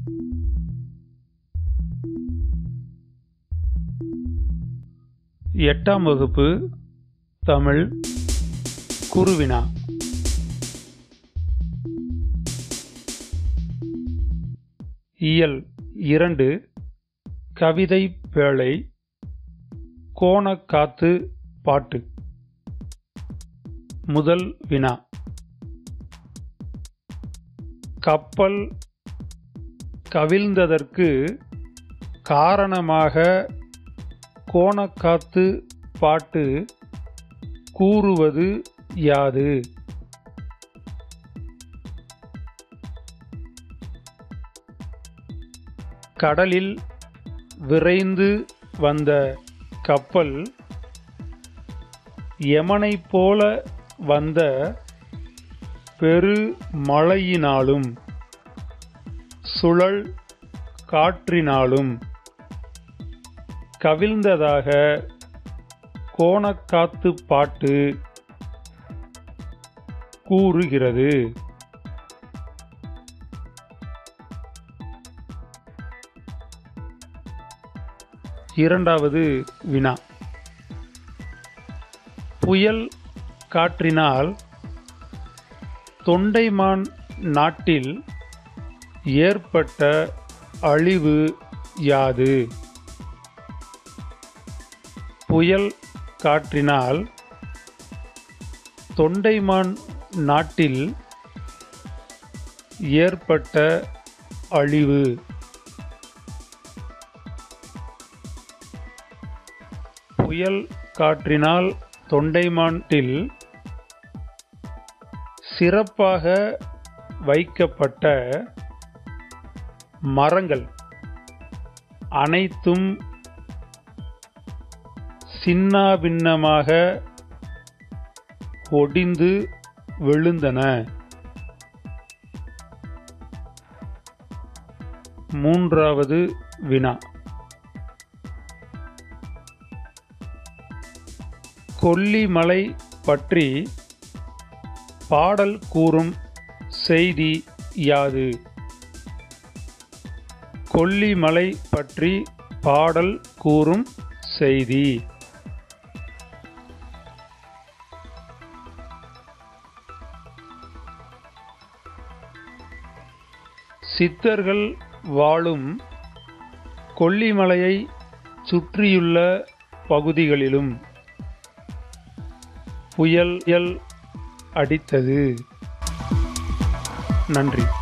எட்டாம் வகுப்பு தமிழ் குருவினா இயல் இரண்டு கவிதை பேழை கோணக்காத்து பாட்டு முதல் வினா கப்பல் கவிழ்ந்ததற்கு காரணமாக கோணக்காத்து பாட்டு கூறுவது யாது கடலில் விரைந்து வந்த கப்பல் யமனைப் போல வந்த பெரு மழையினாலும் சுழல் காற்றினாலும் கவிழ்ந்ததாக கோணக்காத்து பாட்டு கூறுகிறது இரண்டாவது வினா புயல் காற்றினால் தொண்டைமான் நாட்டில் ஏற்பட்ட அழிவு யாது புயல் காற்றினால் தொண்டைமான் நாட்டில் ஏற்பட்ட அழிவு புயல் காற்றினால் தொண்டைமான்டில் சிறப்பாக வைக்கப்பட்ட மரங்கள் அனைத்தும் சின்னாபின்னமாக ஒடிந்து விழுந்தன மூன்றாவது வினா கொல்லிமலை பற்றி பாடல் கூறும் செய்தி யாது கொல்லிமலை பற்றி பாடல் கூறும் செய்தி சித்தர்கள் வாழும் கொல்லிமலையை சுற்றியுள்ள பகுதிகளிலும் புயல் அடித்தது நன்றி